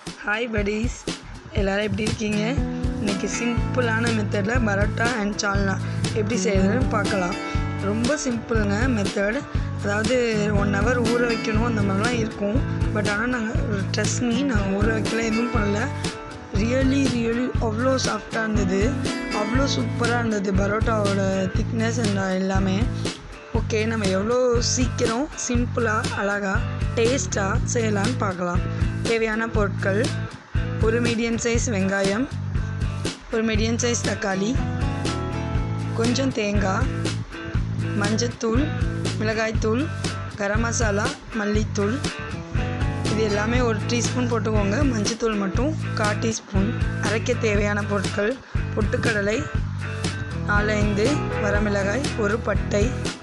hi buddies எல்லோரும் எப்படி இருக்கீங்க இன்றைக்கி சிம்பிளான மெத்தடில் பரோட்டா அண்ட் சால்னா எப்படி செய்யறதுன்னு பார்க்கலாம் ரொம்ப சிம்பிளுங்க மெத்தட் அதாவது ஒன் ஹவர் ஊற வைக்கணும் அந்த மாதிரிலாம் இருக்கும் பட் ஆனால் நாங்கள் ட்ரெஸ் மீ நாங்கள் ஊற வைக்கல எதுவும் பண்ணல ரியலி ரியலி அவ்வளோ சாஃப்டாக இருந்தது அவ்வளோ சூப்பராக இருந்தது பரோட்டாவோட திக்னஸ் அண்ட் எல்லாமே ஓகே நம்ம எவ்வளோ சீக்கிரம் சிம்பிளாக அழகாக டேஸ்ட்டாக செய்யலான்னு பார்க்கலாம் தேவையான பொருட்கள் ஒரு மீடியம் சைஸ் வெங்காயம் ஒரு மீடியம் சைஸ் தக்காளி கொஞ்சம் தேங்காய் மஞ்சத்தூள் மிளகாய்த்தூள் கரம் மசாலா மல்லித்தூள் இது எல்லாமே ஒரு டீஸ்பூன் போட்டுக்கோங்க மஞ்சத்தூள் மட்டும் கால் டீஸ்பூன் அரைக்க தேவையான பொருட்கள் பொட்டுக்கடலை நாலஞ்சு வரமிளகாய் ஒரு பட்டை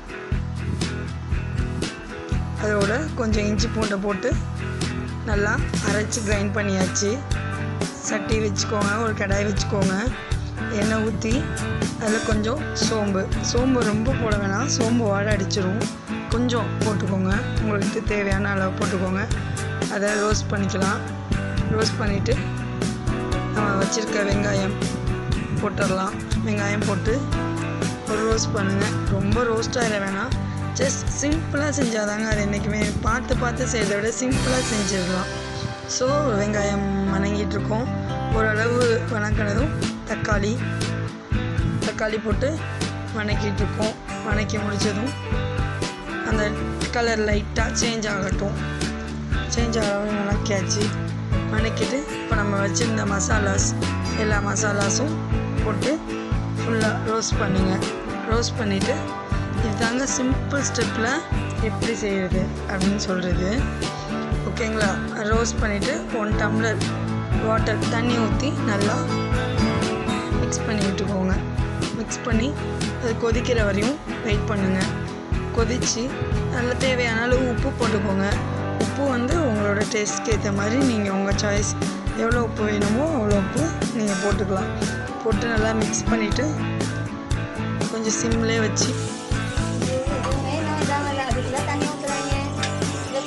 அதோட கொஞ்சம் இஞ்சி பூண்டை போட்டு நல்லா அரைச்சி கிரைண்ட் பண்ணியாச்சு சட்டி வச்சுக்கோங்க ஒரு கடாய் வச்சுக்கோங்க எண்ணெய் ஊற்றி அதில் கொஞ்சம் சோம்பு சோம்பு ரொம்ப போட வேணாம் சோம்பு வாடை அடிச்சிரும் கொஞ்சம் போட்டுக்கோங்க உங்களுக்கு தேவையான அளவு போட்டுக்கோங்க அதை ரோஸ்ட் பண்ணிக்கலாம் ரோஸ்ட் பண்ணிவிட்டு நம்ம வச்சுருக்க வெங்காயம் போட்டுடலாம் வெங்காயம் போட்டு ஒரு ரோஸ்ட் பண்ணுங்கள் ரொம்ப ரோஸ்ட் ஆகிட வேணாம் ஜஸ்ட் சிம்பிளாக செஞ்சாதாங்க அது என்றைக்குமே பார்த்து பார்த்து செய்கிறத விட சிம்பிளாக செஞ்சிடலாம் ஸோ வெங்காயம் வணங்கிட்டு இருக்கோம் ஓரளவு வணக்கினதும் தக்காளி தக்காளி போட்டு வணக்கிட்டு இருக்கோம் வணக்கி முடித்ததும் அந்த கலர் லைட்டாக சேஞ்ச் ஆகட்டும் சேஞ்ச் ஆக வணக்கியாச்சு வணக்கிட்டு இப்போ நம்ம வச்சுருந்த மசாலாஸ் எல்லா மசாலாஸும் போட்டு ஃபுல்லாக ரோஸ்ட் பண்ணுங்க ரோஸ்ட் பண்ணிவிட்டு இதுதாங்க சிம்பிள் ஸ்டெப்பில் எப்படி செய்கிறது அப்படின்னு சொல்கிறது ஓகேங்களா ரோஸ்ட் பண்ணிவிட்டு ஒன் டம்ளர் வாட்டர் தண்ணி ஊற்றி நல்லா மிக்ஸ் பண்ணி விட்டுக்கோங்க மிக்ஸ் பண்ணி அது கொதிக்கிற வரையும் வெயிட் பண்ணுங்கள் கொதித்து நல்ல தேவையான அளவு உப்பு போட்டுக்கோங்க உப்பு வந்து உங்களோட டேஸ்ட்க்கு ஏற்ற மாதிரி நீங்கள் உங்கள் சாய்ஸ் எவ்வளோ உப்பு வேணுமோ அவ்வளோ உப்பு நீங்கள் போட்டுக்கலாம் போட்டு நல்லா மிக்ஸ் பண்ணிவிட்டு கொஞ்சம் சிம்லேயே வச்சு எதுவுமே இன்னும் இதாகல அதுக்குள்ள தண்ணி ஊற்றுறாங்க இதை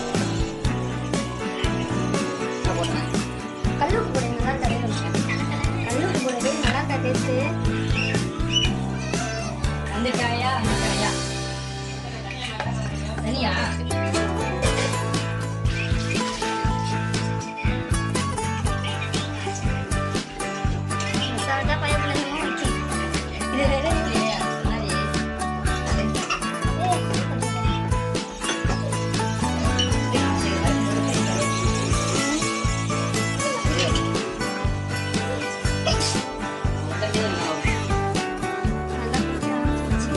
பண்ணாங்க கல்லுப்பு போடுங்க நல்லா தரையில் கல்லுப்பு போடுறது நல்லா இருக்கா டேஸ்ட்டு அந்த காயா அந்த காயா தனியா மசாலா தான் பையன் பிள்ளைங்க இது வேற இல்லையா முன்னாடி நல்லா பிடிச்சி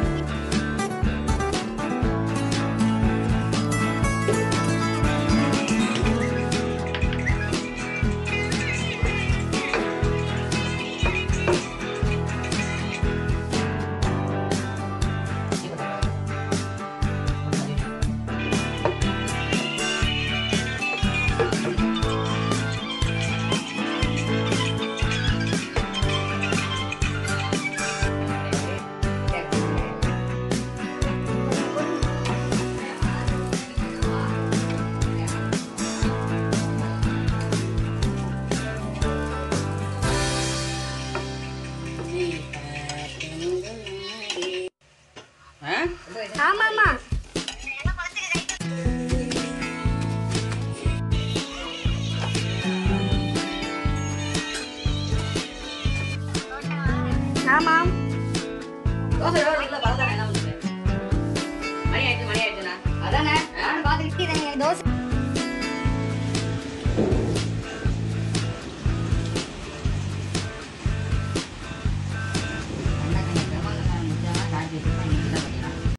ஆமாம்மா ஆமாம் தோசை எவ்வளோ இருக்குல்ல பரதா